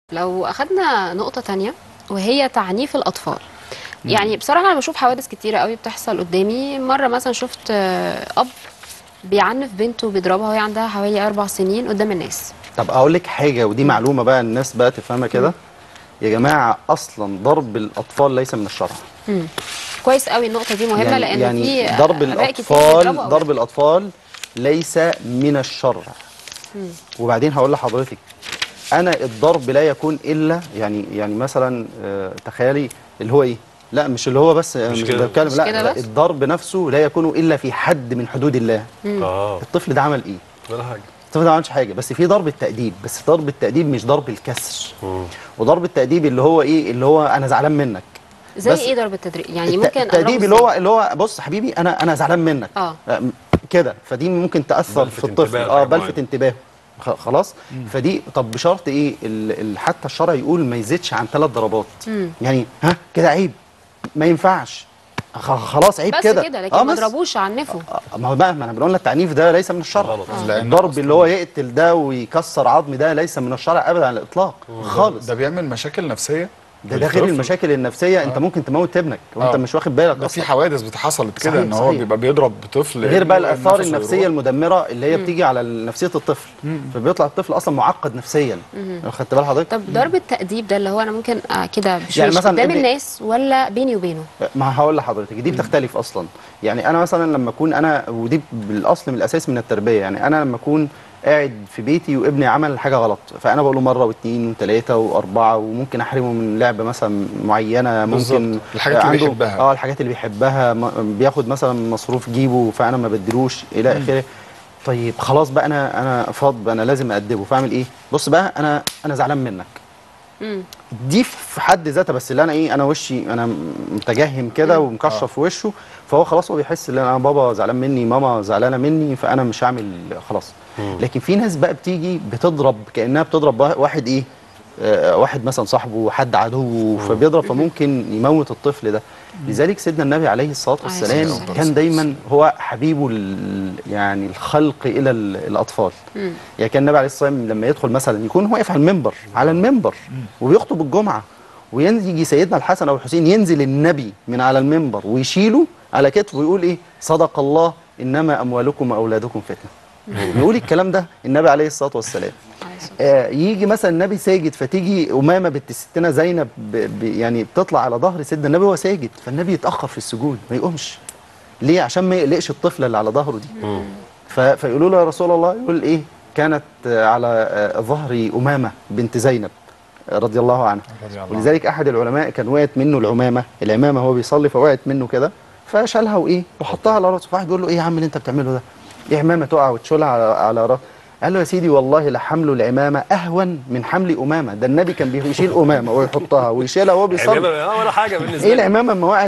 لو أخدنا نقطة تانية وهي تعنيف الأطفال يعني بصراحة أنا بشوف حوادث كتيرة قوي بتحصل قدامي مرة مثلا شفت آه، أب بيعنف بنته بيضربها وهي عندها حوالي أربع سنين قدام الناس طب اقول لك حاجه ودي معلومه بقى الناس بقى تفهمها كده يا جماعه اصلا ضرب الاطفال ليس من الشرع مم. كويس قوي النقطة دي مهمة يعني, لأن يعني في ضرب آباء كتير الاطفال بيضربوا ضرب الاطفال ليس من الشرع وبعدين هقول لحضرتك انا الضرب لا يكون الا يعني يعني مثلا آه، تخيلي اللي هو ايه لا مش اللي هو بس آه، مش مش كده. بتكلم مش لا, كده لا بس؟ الضرب نفسه لا يكون الا في حد من حدود الله اه الطفل ده عمل ايه ولا حاجه الطفل ده ما عملش حاجه بس في ضرب التأديب بس ضرب التأديب مش ضرب الكسر مم. وضرب التأديب اللي هو ايه اللي هو انا زعلان منك زي بس إيه ضرب التدريب يعني الت- ممكن التأديب أضربه اللي هو إزاي؟ اللي هو بص حبيبي انا انا زعلان منك آه. أم، كده فدي ممكن تاثر بلفت في الطفل انتباهه اه لحاجة بلفت معينة. انتباهه خ- خلاص فدي طب بشرط ايه ال ال حتى الشرع يقول ما يزيدش عن ثلاث ضربات مم. يعني ها كده عيب ما ينفعش خ- خلاص عيب بس كده كده لكن ما بس. اضربوش عنفه آه، ما هو بقى ما انا بنقول لك التعنيف ده ليس من الشرع غلط. آه. لأن الضرب أصلاً- اللي هو يقتل ده ويكسر عظم ده ليس من الشرع ابدا على الاطلاق خالص ده بيعمل مشاكل نفسيه ده, ده غير للطفل. المشاكل النفسيه انت ممكن تموت ابنك وانت آه. مش واخد بالك ده في اصلا حوادث بتحصلت كده صحيح، ان هو صحيح. بيبقى بيضرب طفل غير بقى ابنه، الاثار نفسه النفسيه يروح. المدمره اللي هي بتيجي على نفسيه الطفل فبيطلع الطفل اصلا معقد نفسيا خدت بال حضرتك طب ضرب التأديب ده اللي هو أنا ممكن آه، كده بشويش يعني مثلاً قدام ابني- الناس ولا بيني وبينه ما هقول لحضرتك دي بتختلف اصلا يعني انا مثلا لما اكون انا ودي بالاصل من الاساس من التربيه يعني انا لما اكون قاعد في بيتي وابني عمل حاجه غلط فانا بقول له مره واثنين وثلاثه واربعه وممكن احرمه من لعبه مثلا معينه ممكن بالظبط. الحاجات اللي عنده- بيحبها. اه الحاجات اللي بيحبها م- بياخد مثلا مصروف جيبه فانا ما بديلوش الى اخره طيب خلاص بقى انا انا فاض انا لازم ادبه فاعمل ايه بص بقى انا انا زعلان منك مم. دي في حد ذاتها بس اللي انا ايه انا وشي انا متجهم كده ومكشر في وشه فهو خلاص هو بيحس ان انا بابا زعلان مني ماما زعلانه مني فانا مش هعمل خلاص لكن في ناس بقى بتيجي بتضرب كانها بتضرب واحد ايه آه، واحد مثلا صاحبه حد عدو فبيضرب فممكن يموت الطفل ده لذلك سيدنا النبي عليه الصلاه عليه والسلام الصلاة والسلام. كان دايما هو حبيبه ال- يعني الخلق الى ال- الاطفال مم. يعني كان النبي عليه الصلاه والسلام لما يدخل مثلا يكون هو واقف على المنبر على المنبر وبيخطب الجمعه ويجي سيدنا الحسن او الحسين ينزل النبي من على المنبر ويشيله على كتفه ويقول ايه صدق الله انما اموالكم واولادكم فتنه بيقول الكلام ده النبي عليه الصلاه والسلام عليه الصلاة آه يجي مثلا النبي ساجد فتيجي امامه بنت ستنا زينب ب ب يعني بتطلع على ظهر سيدنا النبي وهو ساجد فالنبي يتاخر في السجود ما يقومش ليه عشان ما يقلقش الطفله اللي على ظهره دي ف- فيقولوا له يا رسول الله يقول ايه كانت آه، على آه، ظهر امامه بنت زينب آه، رضي الله عنها رضي الله ولذلك احد العلماء كان وقعت منه العمامه العمامه هو بيصلي فوقعت منه كده فشالها وايه وحطها على راسه فواحد بيقول له ايه يا عم اللي انت بتعمله ده ايه عمامه تقع وتشيلها على على راسه قال له يا سيدي والله لحمل العمامه اهون من حمل امامه ده النبي كان بيشيل امامه ويحطها ويشيلها وهو عمامة، بيصلي آه، ولا حاجه بالنسبه ايه لي. العمامه اما وقعت